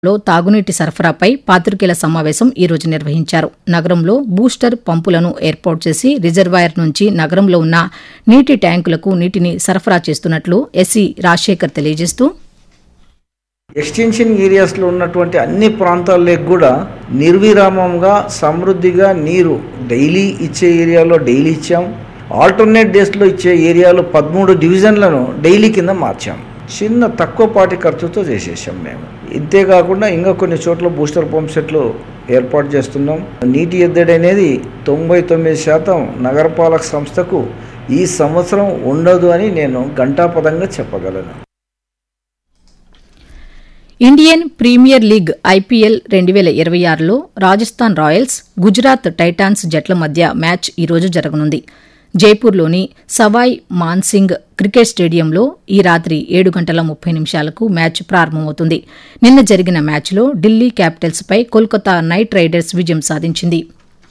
లో తాగునీటి సరఫరాపై పాతికేయుల సమావేశం ఈ రోజు నిర్వహించారు నగరంలో బూస్టర్ పంపులను ఏర్పాటు చేసి రిజర్వాయర్ నుంచి నగరంలో ఉన్న నీటి ట్యాంకులకు నీటిని సరఫరా చేస్తున్నట్లు ఎస్సీ రాజశేఖర్ తెలియజేస్తూ ఎక్స్టెన్షన్ ఏరియాస్లో ఉన్నటువంటి అన్ని ప్రాంతాలకు కూడా నిర్విరామంగా సమృద్ధిగా నీరు డైలీ ఇచ్చే ఏరియాలో డైలీ ఇచ్చాం ఆల్టర్నేట్ డేస్లో ఇచ్చే ఏరియాలో పదమూడు డివిజన్లను డైలీ కింద మార్చాం చిన్న తక్కువపాటి ఖర్చుతో చేసేసాం మేము ఇంతేకాకుండా ఇంకా కొన్ని చోట్ల బూస్టర్ పంప్ సెట్లు ఏర్పాటు చేస్తున్నాం నీటి ఎద్దడి అనేది తొంభై తొమ్మిది శాతం నగరపాలక సంస్థకు ఈ సంవత్సరం ఉండదు అని నేను ఘంటాపదంగా చెప్పగలను ఇండియన్ ప్రీమియర్ లీగ్ ఐపీఎల్ రెండు వేల ఇరవై ఆరులో రాజస్థాన్ రాయల్స్ గుజరాత్ టైటాన్స్ జట్ల మధ్య మ్యాచ్ ఈ రోజు జరగనుంది జైపూర్లోని సవాయ్ మాన్సింగ్ క్రికెట్ స్టేడియంలో ఈ రాత్రి ఏడు గంటల ముప్పై నిమిషాలకు మ్యాచ్ ప్రారంభమవుతుంది నిన్న జరిగిన మ్యాచ్లో ఢిల్లీ క్యాపిటల్స్పై కోల్కతా నైట్ రైడర్స్ విజయం సాధించింది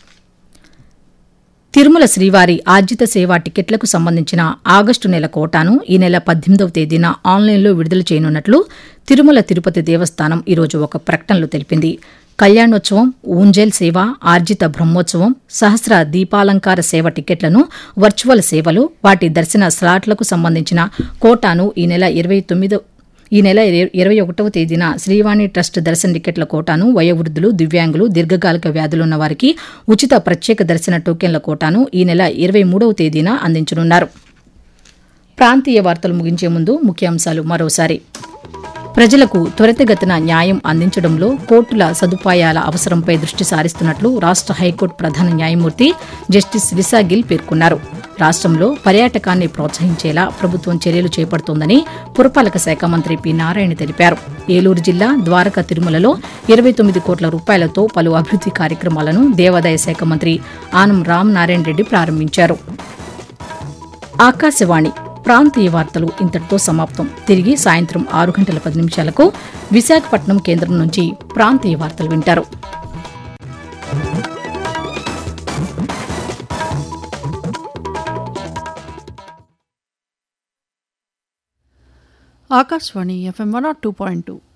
తిరుమల శ్రీవారి ఆర్జిత సేవా టికెట్లకు సంబంధించిన ఆగస్టు నెల కోటాను ఈ నెల పద్దెనిమిదవ తేదీన ఆన్లైన్లో విడుదల చేయనున్నట్లు తిరుమల తిరుపతి దేవస్థానం ఈరోజు ఒక ప్రకటనలో తెలిపింది కళ్యాణోత్సవం ఊంజల్ సేవ ఆర్జిత బ్రహ్మోత్సవం సహస్ర దీపాలంకార సేవ టికెట్లను వర్చువల్ సేవలు వాటి దర్శన స్లాట్లకు సంబంధించిన కోటాను ఈ నెల ఇరవై తొమ్మిదో ఈ నెల ఇరవై ఒకటవ తేదీన శ్రీవాణి ట్రస్ట్ దర్శన టికెట్ల కోటాను వయోవృద్ధులు దివ్యాంగులు దీర్ఘకాలిక వ్యాధులున్న వారికి ఉచిత ప్రత్యేక దర్శన టోకెన్ల కోటాను ఈ నెల ఇరవై మూడవ తేదీన అందించనున్నారు ప్రాంతీయ వార్తలు ముగించే ముందు ముఖ్యాంశాలు మరోసారి ప్రజలకు త్వరితగతిన న్యాయం అందించడంలో కోర్టుల సదుపాయాల అవసరంపై దృష్టి సారిస్తున్నట్లు రాష్ట హైకోర్టు ప్రధాన న్యాయమూర్తి జస్టిస్ లిసా గిల్ పేర్కొన్నారు రాష్టంలో పర్యాటకాన్ని ప్రోత్సహించేలా ప్రభుత్వం చర్యలు చేపడుతోందని పురపాలక శాఖ మంత్రి పి నారాయణ తెలిపారు ఏలూరు జిల్లా ద్వారకా తిరుమలలో ఇరవై తొమ్మిది కోట్ల రూపాయలతో పలు అభివృద్ది కార్యక్రమాలను దేవాదాయ శాఖ మంత్రి ఆనం రామ్ నారాయణ రెడ్డి ప్రారంభించారు ఆకాశవాణి ప్రాంతీయ వార్తలు ఇంతటితో సమాప్తం తిరిగి సాయంత్రం ఆరు గంటల పది నిమిషాలకు విశాఖపట్నం కేంద్రం నుంచి ప్రాంతీయ వార్తలు వింటారు Akashvani FM one two point two